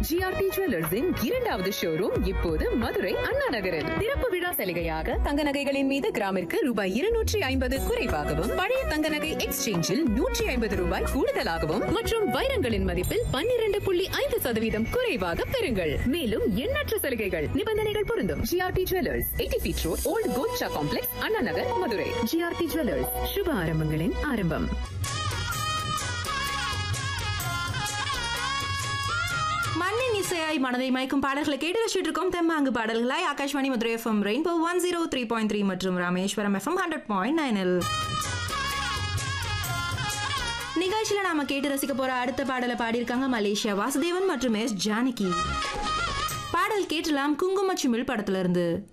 GRT ஜுவல்லர்ஸின் இரண்டாவது showroom இப்போது மதுரை அண்ணா நகரில் திறப்பு விழா சலுகையாக தங்க நகைகளின் மீது கிராமிற்கு ரூபாய் இருநூற்றி ஐம்பது குறைவாகவும் பழைய தங்க நகை எக்ஸ்சேஞ்சில் நூற்றி ஐம்பது ரூபாய் கூடுதலாகவும் மற்றும் வைரங்களின் மதிப்பில் பன்னிரண்டு புள்ளி ஐந்து சதவீதம் குறைவாக பெறுங்கள் மேலும் எண்ணற்ற சலுகைகள் நிபந்தனைகள் பொருந்தும் GRT jewellers eighty feet road old கோச்சா complex Anna Nagar Madurai GRT jewellers சுப ஆரம்பங்களின் ஆரம்பம் மண்ணின் இசையாய் மனதை மயக்கும் பாடல்களை கேட்டு ரசிச்சுட்டு இருக்கோம் தெம்மாங்கு பாடல்களாய் Akashvani Madurai FM rainbow one zero three point three மற்றும் ராமேஸ்வரம் எஃப்எம் ஹண்ட்ரட் பாயிண்ட் நைனில் நிகழ்ச்சியில் நாம கேட்டு ரசிக்க போற அடுத்த பாடலை பாடியிருக்காங்க மலேசியா வாசுதேவன் மற்றும் எஸ் ஜானகி பாடல் கேட்டலாம் குங்குமச்சிமிழ் படத்துல இருந்து